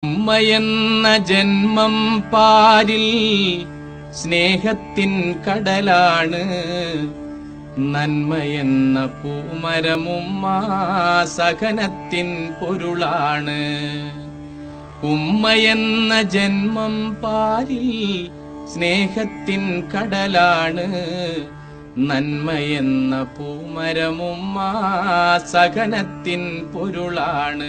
ഉമ്മയെന്ന ജന്മം പാരിൽ സ്നേഹത്തിൻ കടലാണ് നന്മയെന്ന പൂമരമുമ്മ സഹനത്തിൻ പൊരുളാണ് ഉമ്മയെന്ന ജന്മം പാരിൽ സ്നേഹത്തിൻ കടലാണ് നന്മയെന്ന പൂമരമുമ്മ സഹനത്തിൻ പൊരുളാണ്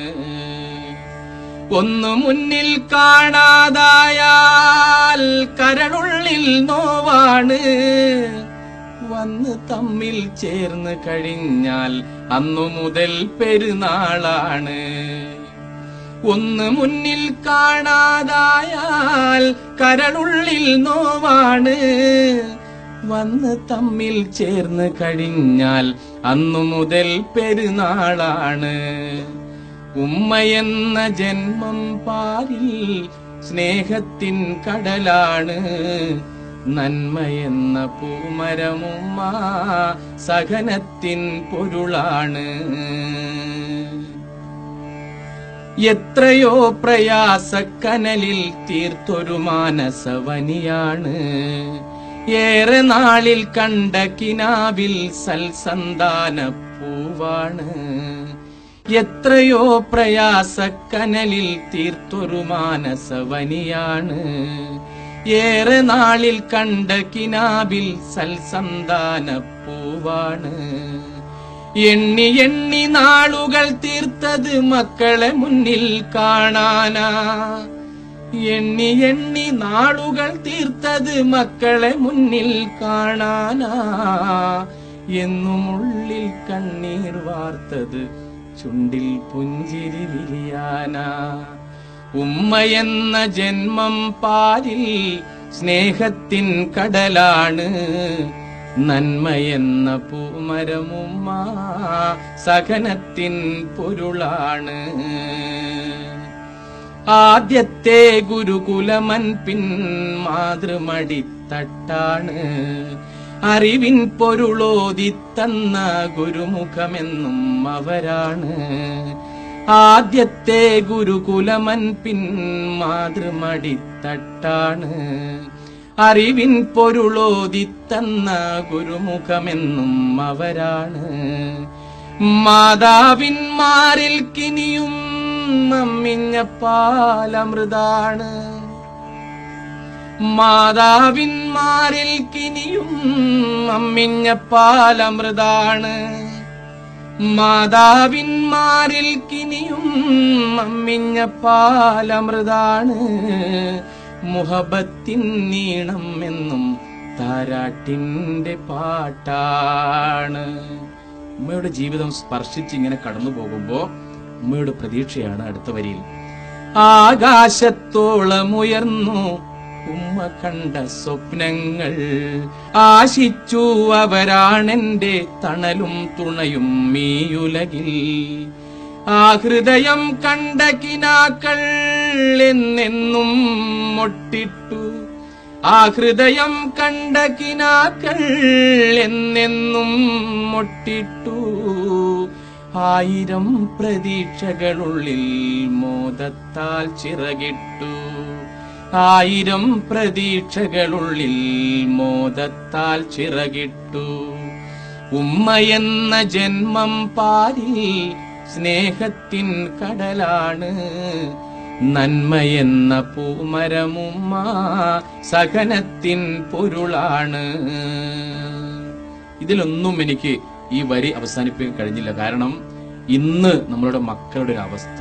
ഒന്നു മുന്നിൽ കാണാതായാൽ കരളുള്ളിൽ നോവാണ് വന്ന് തമ്മിൽ ചേർന്ന് കഴിഞ്ഞാൽ അന്നു മുതൽ പെരുന്നാളാണ് ഒന്ന് മുന്നിൽ കാണാതായാൽ കരളുള്ളിൽ നോവാണ് വന്ന് തമ്മിൽ ചേർന്ന് കഴിഞ്ഞാൽ അന്നു മുതൽ പെരുന്നാളാണ് ഉമ്മയെന്ന ജന്മം പാരിൽ സ്നേഹത്തിൻ കടലാണ് നന്മയെന്ന പൂമരമുമ്മ സഹനത്തിൻ പൊരുളാണ് എത്രയോ പ്രയാസക്കനലിൽ തീർത്തൊരു മാനസവനിയാണ് ഏറെ നാളിൽ കണ്ട കിനാവിൽ സൽസന്താന പൂവാണ് എത്രയോ പ്രയാസക്കനലിൽ തീർത്തൊരു മാനസവനിയാണ് ഏറെ നാളിൽ കണ്ട കിനാവിൽ സൽസന്താന പൂവാണ് എണ്ണി എണ്ണി നാളുകൾ തീർത്തത് മക്കളെ മുന്നിൽ കാണാനാ എണ്ണി എണ്ണി നാളുകൾ തീർത്തത് മക്കളെ മുന്നിൽ കാണാനാ എന്നും ഉള്ളിൽ കണ്ണീർ വാർത്തത് ചുണ്ടിൽ പുഞ്ചിരി വിരിയാനാ ഉമ്മയെന്ന ജന്മം പാരിൽ സ്നേഹത്തിൻ കടലാണ് നന്മയെന്ന പൂമരമുമ്മ സഹനത്തിൻ പൊരുളാണ് ആദ്യത്തെ ഗുരുകുലമൻ പിൻ മാതൃമടിത്തട്ടാണ് അറിവിൻ പൊരുളോതി തന്ന ഗുരുമുഖമെന്നും അവരാണ് ആദ്യത്തെ ഗുരുകുലമൻ പിൻ മാതൃമടിത്തട്ടാണ് അറിവിൻ പൊരുളോതി തന്ന ഗുരുമുഖമെന്നും അവരാണ് മാതാവിന്മാരിൽ കിനിയും നമ്മിഞ്ഞ പാലമൃതാണ് മാതാവിന്മാരിൽ കിനിയും അമ്മിഞ്ഞ പാലമൃതാണ് മാതാവിന്മാരിൽ കിനിയും അമ്മിഞ്ഞ പാലമൃതാണ് മുഹബത്തിൻ നീണം എന്നും താരാട്ടിന്റെ പാട്ടാണ് ഉമ്മയുടെ ജീവിതം സ്പർശിച്ച് ഇങ്ങനെ കടന്നു പോകുമ്പോ ഉമ്മയുടെ പ്രതീക്ഷയാണ് അടുത്ത വരിയിൽ ആകാശത്തോളം ഉയർന്നു ഉമ്മ കണ്ട സ്വപ്നങ്ങൾ ആശിച്ചു അവരാണെന്റെ തണലും തുണയും മീയുലകിൽ ആ ഹൃദയം കണ്ട കിനാക്കൾ എന്നെന്നും മൊട്ടിട്ടു ആ ഹൃദയം കണ്ട കിനാക്കൾ എന്നെന്നും മൊട്ടിട്ടു ആയിരം പ്രതീക്ഷകളുള്ളിൽ മോദത്താൽ ചിറകിട്ടു ആയിരം പ്രതീക്ഷകളുള്ളിൽ മോദത്താൽ ചിറകിട്ടു ഉമ്മയെന്ന ജന്മം പാരിൽ സ്നേഹത്തിൻ കടലാണ് നന്മയെന്ന പൂമരമുമ്മ സഹനത്തിൻ പൊരുളാണ് ഇതിലൊന്നും എനിക്ക് ഈ വരി അവസാനിപ്പിക്കാൻ കഴിഞ്ഞില്ല കാരണം ഇന്ന് നമ്മളുടെ മക്കളുടെ ഒരു അവസ്ഥ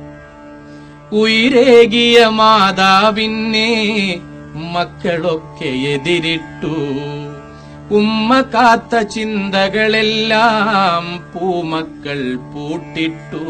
ഉയരേകിയ മാതാവിനെ മക്കളൊക്കെ എതിരിട്ടു ഉമ്മ കാത്ത ചിന്തകളെല്ലാം പൂമക്കൾ പൂട്ടിട്ടു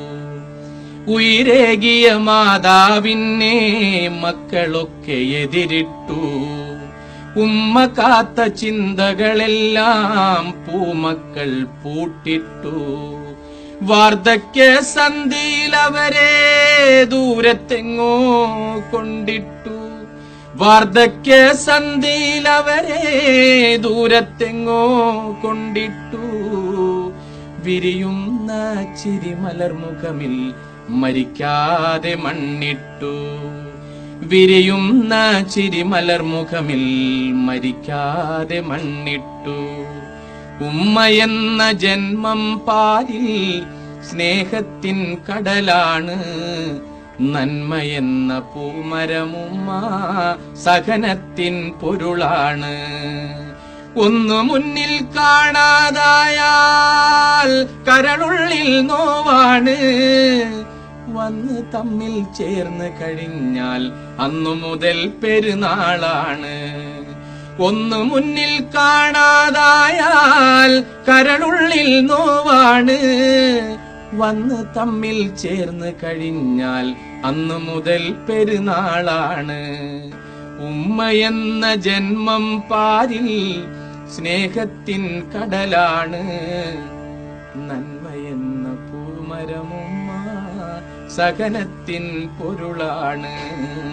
ഉയരേകിയ മാതാവിനെ മക്കളൊക്കെ എതിരിട്ടു ഉമ്മ കാത്ത ചിന്തകളെല്ലാം പൂമക്കൾ പൂട്ടിട്ടു വാർദ്ധക്യ സന്ധിയിൽ അവരെ ദൂരത്തെങ്ങോ കൊണ്ടിട്ടു വാർദ്ധക്യ സന്ധിയിൽ അവരെ ദൂരത്തെങ്ങോ കൊണ്ടിട്ടു വിരിയുന്ന ചിരിമലർമുഖമിൽ മരിക്കാതെ മണ്ണിട്ടു വിരിയുന്ന ചിരിമലർമുഖമിൽ മരിക്കാതെ മണ്ണിട്ടു ഉമ്മയെന്ന ജന്മം പാലിൽ സ്നേഹത്തിൻ കടലാണ് നന്മയെന്ന പൂമരമുമ്മ സഹനത്തിൻ പൊരുളാണ് ഒന്നു മുന്നിൽ കാണാതായാൽ കരളുള്ളിൽ നോവാണ് വന്ന് തമ്മിൽ ചേർന്ന് കഴിഞ്ഞാൽ അന്നു മുതൽ പെരുന്നാളാണ് ഒന്ന് മുന്നിൽ കാണാതായാൽ കരളുള്ളിൽ നോവാണ് വന്ന് തമ്മിൽ ചേർന്ന് കഴിഞ്ഞാൽ അന്നു മുതൽ പെരുന്നാളാണ് ഉമ്മയെന്ന ജന്മം പാരിൽ സ്നേഹത്തിൻ കടലാണ് നന്മയെന്ന പൂമരമുമ്മ സഹനത്തിൻ പൊരുളാണ്